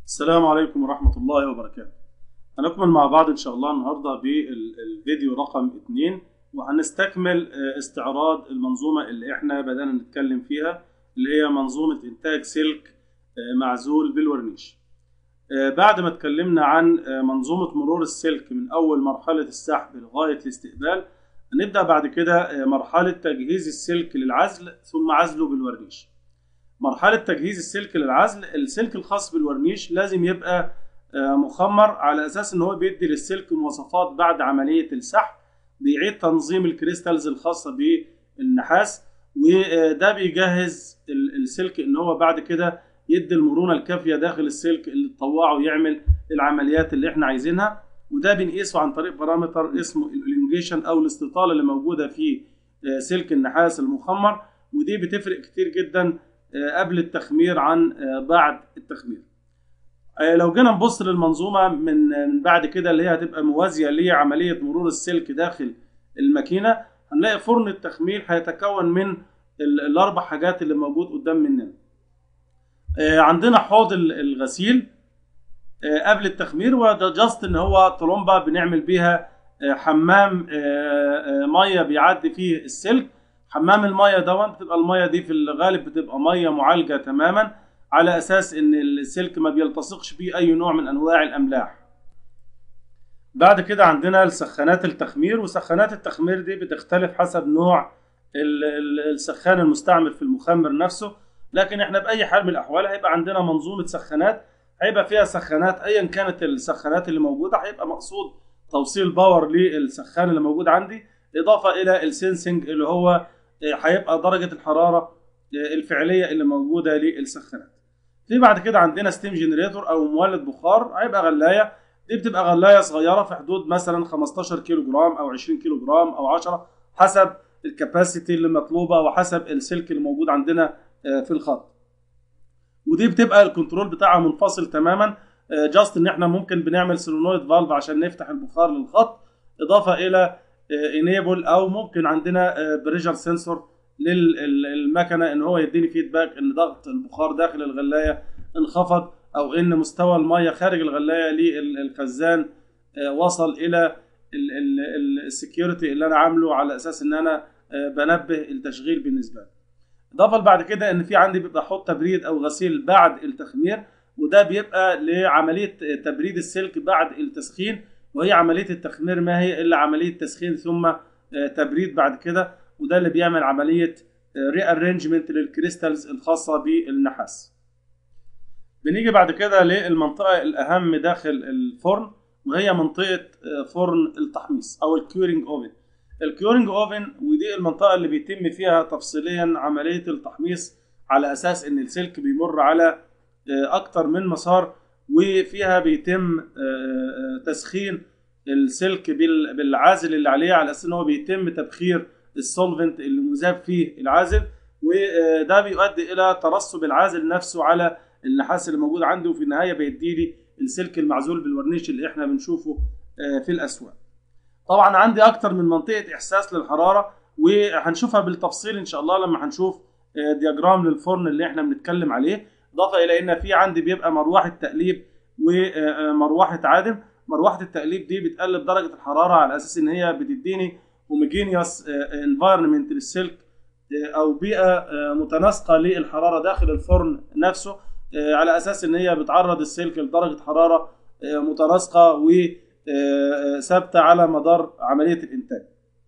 السلام عليكم ورحمة الله وبركاته هنكمل مع بعض إن شاء الله النهاردة بالفيديو رقم 2 وهنستكمل استعراض المنظومة اللي احنا بدأنا نتكلم فيها اللي هي منظومة إنتاج سلك معزول بالورنيش بعد ما اتكلمنا عن منظومة مرور السلك من أول مرحلة السحب لغاية الاستقبال هنبدأ بعد كده مرحلة تجهيز السلك للعزل ثم عزله بالورنيش مرحلة تجهيز السلك للعزل السلك الخاص بالورنيش لازم يبقى مخمر على أساس إن هو بيدي للسلك مواصفات بعد عملية السحب بيعيد تنظيم الكريستالز الخاصة بالنحاس وده بيجهز السلك إن هو بعد كده يدي المرونة الكافية داخل السلك اللي تطوعه ويعمل العمليات اللي احنا عايزينها وده بنقيسه عن طريق بارامتر اسمه الالونجيشن او الاستطالة اللي موجودة في سلك النحاس المخمر ودي بتفرق كتير جدا قبل التخمير عن بعد التخمير لو جينا نبص للمنظومه من بعد كده اللي هي هتبقى موازيه لعمليه مرور السلك داخل الماكينه هنلاقي فرن التخمير هيتكون من الاربع حاجات اللي موجود قدام مننا عندنا حوض الغسيل قبل التخمير وده جاست ان هو طلمبه بنعمل بيها حمام ميه بيعدي فيه السلك حمام الميه ده بتبقى الميه دي في الغالب بتبقى ميه معالجه تماما على اساس ان السلك ما بيلتصقش بيه اي نوع من انواع الاملاح بعد كده عندنا سخانات التخمير وسخانات التخمير دي بتختلف حسب نوع السخان المستعمل في المخمر نفسه لكن احنا باي حال من الاحوال هيبقى عندنا منظومه سخانات هيبقى فيها سخانات ايا كانت السخانات اللي موجوده هيبقى مقصود توصيل باور للسخان اللي موجود عندي اضافه الى السنسنج اللي هو هيبقى درجه الحراره الفعليه اللي موجوده للسخانات في بعد كده عندنا ستيم جنريتور او مولد بخار هيبقى غلايه دي بتبقى غلايه صغيره في حدود مثلا 15 كيلو جرام او 20 كيلو جرام او 10 حسب الكباسيتي اللي مطلوبه وحسب السلك اللي موجود عندنا في الخط ودي بتبقى الكنترول بتاعها منفصل تماما جاست ان احنا ممكن بنعمل سولونويد فالف عشان نفتح البخار للخط اضافه الى انيبل او ممكن عندنا بريشر سنسور للمكنه ان هو يديني فيدباك ان ضغط البخار داخل الغلايه انخفض او ان مستوى الميه خارج الغلايه للخزان وصل الى السكيورتي اللي انا عامله على اساس ان انا بنبه التشغيل بالنسبه لي اضافه بعد كده ان في عندي بيبقى حوض تبريد او غسيل بعد التخمير وده بيبقى لعمليه تبريد السلك بعد التسخين وهي عمليه التخمير ما هي الا عمليه تسخين ثم تبريد بعد كده وده اللي بيعمل عمليه ري ارينجمنت للكريستالز الخاصه بالنحاس بنيجي بعد كده للمنطقه الاهم داخل الفرن وهي منطقه فرن التحميص او الكيورنج اوفن الكيورنج اوفن ودي المنطقه اللي بيتم فيها تفصيليا عمليه التحميص على اساس ان السلك بيمر على اكتر من مسار وفيها بيتم تسخين السلك بالعازل اللي عليه على اساس ان هو بيتم تبخير السولفنت اللي مذاب فيه العازل وده بيؤدي الى ترسب العازل نفسه على النحاس اللي موجود عنده وفي النهايه بيدي لي السلك المعزول بالورنيش اللي احنا بنشوفه في الاسواق طبعا عندي اكتر من منطقه احساس للحراره وهنشوفها بالتفصيل ان شاء الله لما هنشوف دياجرام للفرن اللي احنا بنتكلم عليه اضافه الى ان في عندي بيبقى مروحه تقليب ومروحه عادم مروحه التقليب دي بتقلب درجه الحراره على اساس ان هي بتديني هوموجينيوس انفايرمنت للسلك او بيئه متناسقه للحراره داخل الفرن نفسه على اساس ان هي بتعرض السلك لدرجه حراره متناسقه وثابته على مدار عمليه الانتاج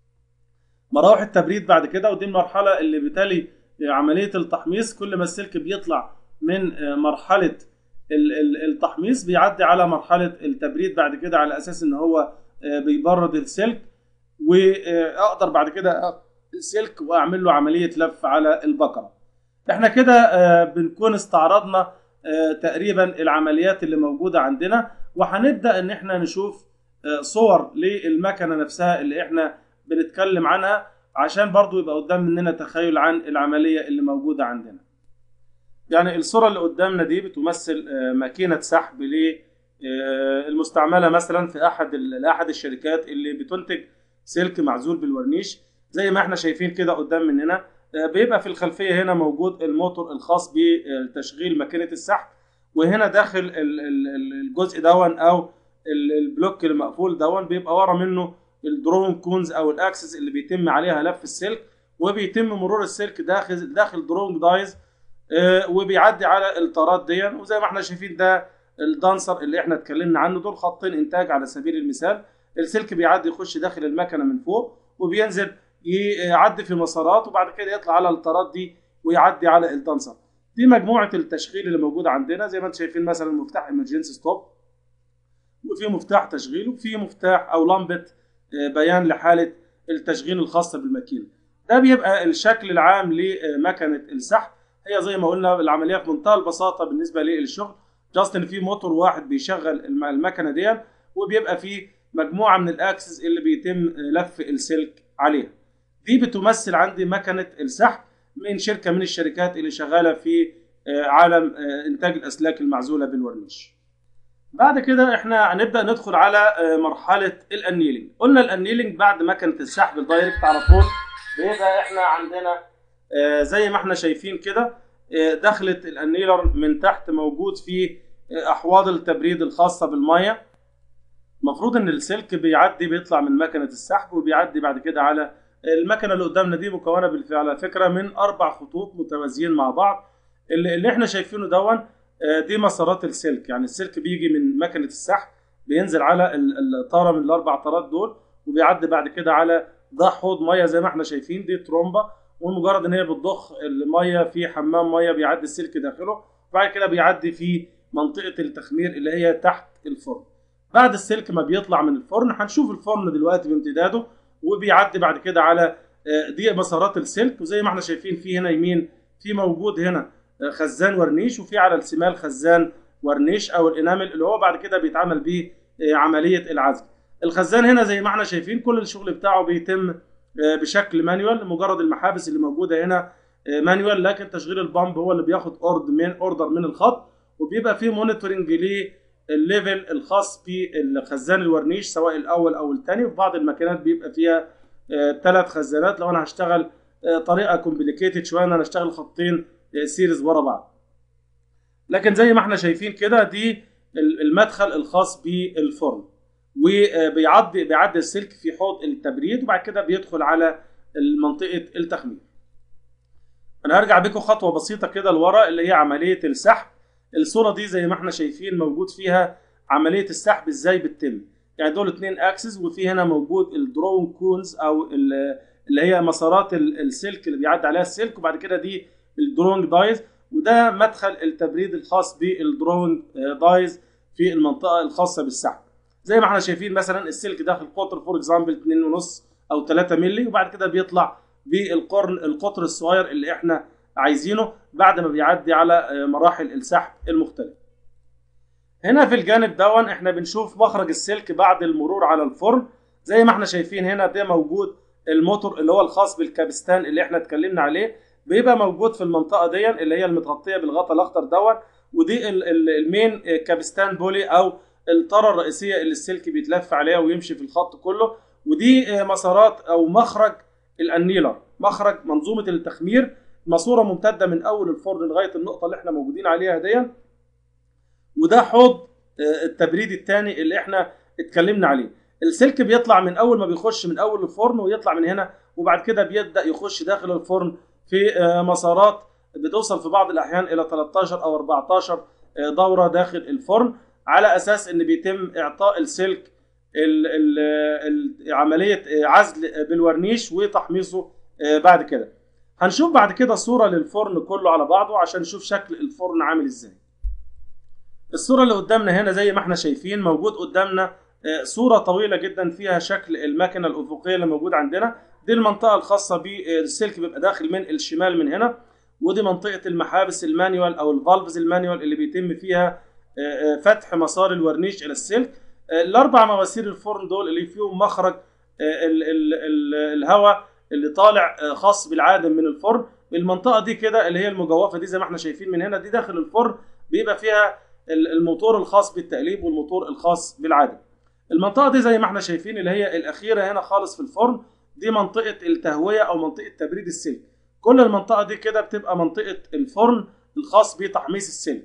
مراوح التبريد بعد كده ودي المرحله اللي بتلي عمليه التحميص كل ما السلك بيطلع من مرحله التحميص بيعدي على مرحله التبريد بعد كده على اساس ان هو بيبرد السلك واقدر بعد كده السلك واعمل له عمليه لف على البقره احنا كده بنكون استعرضنا تقريبا العمليات اللي موجوده عندنا وهنبدا ان احنا نشوف صور للمكنه نفسها اللي احنا بنتكلم عنها عشان برضو يبقى قدام مننا تخيل عن العمليه اللي موجوده عندنا يعني الصوره اللي قدامنا دي بتمثل ماكينه سحب المستعمله مثلا في احد احد الشركات اللي بتنتج سلك معزول بالورنيش زي ما احنا شايفين كده قدام مننا بيبقى في الخلفيه هنا موجود الموتور الخاص بتشغيل ماكينه السحب وهنا داخل ال- ال- ال- الجزء دون او ال- البلوك المقفول دون بيبقى ورا منه الدرون كونز او الاكسس اللي بيتم عليها لف السلك وبيتم مرور السلك داخل داخل درونج دايز آه، وبيعدي على الطارات دي وزي ما احنا شايفين ده الدانسر اللي احنا اتكلمنا عنه دول خطين انتاج على سبيل المثال السلك بيعدي يخش داخل المكنه من فوق وبينزل يعدي في مسارات وبعد كده يطلع على الطارات دي ويعدي على الدانسر دي مجموعه التشغيل اللي موجوده عندنا زي ما انتم شايفين مثلا مفتاح ايمرجنسي ستوب وفي مفتاح تشغيل وفي مفتاح او لمبه آه، بيان لحاله التشغيل الخاصه بالماكينه ده بيبقى الشكل العام لمكنه السحب هي زي ما قلنا العمليه في منتهى البساطه بالنسبه للشغل جاست ان في موتور واحد بيشغل الم- المكنه دي وبيبقى في مجموعه من الاكسس اللي بيتم لف السلك عليها دي بتمثل عندي مكنه السحب من شركه من الشركات اللي شغاله في آه، عالم آه، انتاج الاسلاك المعزوله بالورنيش بعد كده احنا هنبدا ندخل على آه، مرحله الانيلينج قلنا الانيلينج بعد مكنه السحب الدايركت على طول بيبقى احنا عندنا آه، زي ما احنا شايفين كده آه، دخلت الانيلر من تحت موجود في آه، احواض التبريد الخاصه بالميه المفروض ان السلك بيعدي بيطلع من مكنه السحب وبيعدي بعد كده على المكنه اللي قدامنا دي مكونه بالفعل على فكره من اربع خطوط متوازيين مع بعض اللي, اللي احنا شايفينه دون آه، دي مسارات السلك يعني السلك بيجي من مكنه السحب بينزل على ال- الطاره من الاربع طارات دول وبيعدي بعد كده على ده حوض ميه زي ما احنا شايفين دي ترومبه ومجرد ان هي بتضخ الميه في حمام ميه بيعدي السلك داخله بعد كده بيعدي في منطقه التخمير اللي هي تحت الفرن بعد السلك ما بيطلع من الفرن هنشوف الفرن دلوقتي بامتداده وبيعدي بعد كده على آه، دي مسارات السلك وزي ما احنا شايفين في هنا يمين في موجود هنا آه، خزان ورنيش وفي على الشمال خزان ورنيش او الانامل اللي هو بعد كده بيتعمل بيه آه، عمليه العزل الخزان هنا زي ما احنا شايفين كل الشغل بتاعه بيتم آه، بشكل مانيوال مجرد المحابس اللي موجوده هنا آه، مانيوال لكن تشغيل البامب هو اللي بياخد اورد من اوردر من الخط وبيبقى فيه مونيتورنج للليفل الخاص بالخزان الورنيش سواء الاول او الثاني وفي بعض الماكينات بيبقى فيها ثلاث خزانات لو انا هشتغل آه، طريقه كومبليكيتد شويه ان انا اشتغل خطين آه، سيريز ورا بعض لكن زي ما احنا شايفين كده دي ال- المدخل الخاص بالفرن وبيعدي بيعدي السلك في حوض التبريد وبعد كده بيدخل على منطقه التخمير انا هرجع بيكم خطوه بسيطه كده لورا اللي هي عمليه السحب الصوره دي زي ما احنا شايفين موجود فيها عمليه السحب ازاي بتتم يعني دول اتنين اكسس وفي هنا موجود الدرون كونز او ال- اللي هي مسارات ال- السلك اللي بيعدي عليها السلك وبعد كده دي الدرونج دايز وده مدخل التبريد الخاص بالدرونج دايز في المنطقه الخاصه بالسحب زي ما احنا شايفين مثلا السلك داخل قطر فور اكزامبل 2.5 او 3 مللي وبعد كده بيطلع بالقرن القطر الصغير اللي احنا عايزينه بعد ما بيعدي على آه، مراحل السحب المختلفه هنا في الجانب دون احنا بنشوف مخرج السلك بعد المرور على الفرن زي ما احنا شايفين هنا ده موجود الموتور اللي هو الخاص بالكابستان اللي احنا اتكلمنا عليه بيبقى موجود في المنطقه دي اللي هي المتغطيه بالغطاء الاخضر دون ودي ال- ال- المين كابستان بولي او الطاره الرئيسيه اللي السلك بيتلف عليها ويمشي في الخط كله ودي آه، مسارات او مخرج الانيلر مخرج منظومه التخمير ماسوره ممتده من اول الفرن لغايه النقطه اللي احنا موجودين عليها دي وده حوض آه، التبريد الثاني اللي احنا اتكلمنا عليه السلك بيطلع من اول ما بيخش من اول الفرن ويطلع من هنا وبعد كده بيبدا يخش داخل الفرن في آه، مسارات بتوصل في بعض الاحيان الى 13 او 14 آه، دوره داخل الفرن على اساس ان بيتم اعطاء السلك ال- ال- ال- عمليه آه، عزل بالورنيش وتحميصه آه، بعد كده هنشوف بعد كده صوره للفرن كله على بعضه عشان نشوف شكل الفرن عامل ازاي الصوره اللي قدامنا هنا زي ما احنا شايفين موجود قدامنا آه، صوره طويله جدا فيها شكل المكنه الافقيه اللي موجود عندنا دي المنطقه الخاصه بالسلك بيبقى داخل من الشمال من هنا ودي منطقه المحابس المانيوال او الفالفز المانيوال اللي بيتم فيها آه، آه، فتح مسار الورنيش الى السلك آه، الاربع مواسير الفرن دول اللي فيهم مخرج آه، ال- ال- ال- الهواء اللي طالع آه، خاص بالعادم من الفرن المنطقه دي كده اللي هي المجوفه دي زي ما احنا شايفين من هنا دي داخل الفرن بيبقى فيها ال- الموتور الخاص بالتقليب والموتور الخاص بالعادم المنطقه دي زي ما احنا شايفين اللي هي الاخيره هنا خالص في الفرن دي منطقه التهويه او منطقه تبريد السلك كل المنطقه دي كده بتبقى منطقه الفرن الخاص بتحميص السلك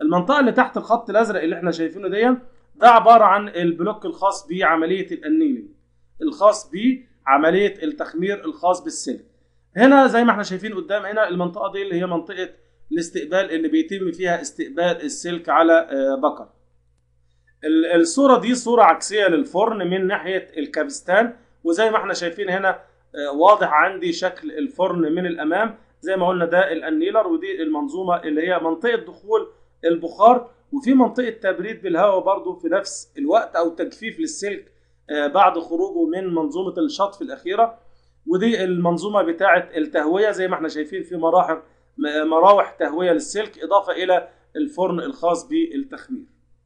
المنطقه اللي تحت الخط الازرق اللي احنا شايفينه دي ده عباره عن البلوك الخاص بعمليه الانيلينج الخاص بعمليه التخمير الخاص بالسلك هنا زي ما احنا شايفين قدام هنا المنطقه دي اللي هي منطقه الاستقبال اللي بيتم فيها استقبال السلك على بكر الصوره دي صوره عكسيه للفرن من ناحيه الكابستان وزي ما احنا شايفين هنا واضح عندي شكل الفرن من الامام زي ما قلنا ده الانيلر ودي المنظومه اللي هي منطقه دخول البخار وفي منطقه تبريد بالهواء برضو في نفس الوقت او تجفيف للسلك بعد خروجه من منظومه الشطف الاخيره ودي المنظومه بتاعه التهويه زي ما احنا شايفين في مراحل مراوح تهويه للسلك اضافه الى الفرن الخاص بالتخمير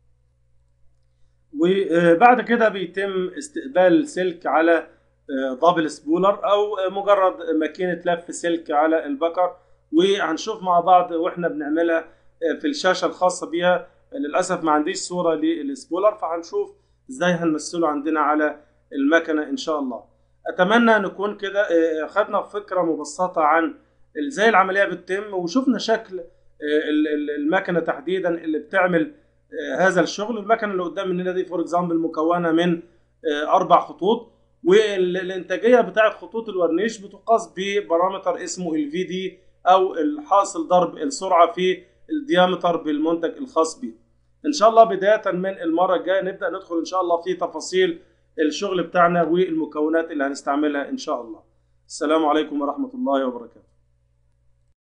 وبعد كده بيتم استقبال السلك على دبل سبولر او مجرد ماكينه لف سلك على البكر وهنشوف مع بعض واحنا بنعملها في الشاشه الخاصه بيها للاسف ما عنديش صوره للسبولر فهنشوف ازاي هنمثله عندنا على المكنه ان شاء الله اتمنى نكون كده خدنا فكره مبسطه عن ازاي العمليه بتتم وشفنا شكل المكنه تحديدا اللي بتعمل هذا الشغل المكنه اللي قدام مننا دي فور اكزامبل مكونه من اربع خطوط والانتاجيه بتاعه خطوط الورنيش بتقاس ببارامتر اسمه الفي دي او الحاصل ضرب السرعه في الديامتر بالمنتج الخاص به ان شاء الله بدايه من المره الجايه نبدا ندخل ان شاء الله في تفاصيل الشغل بتاعنا والمكونات اللي هنستعملها ان شاء الله السلام عليكم ورحمه الله وبركاته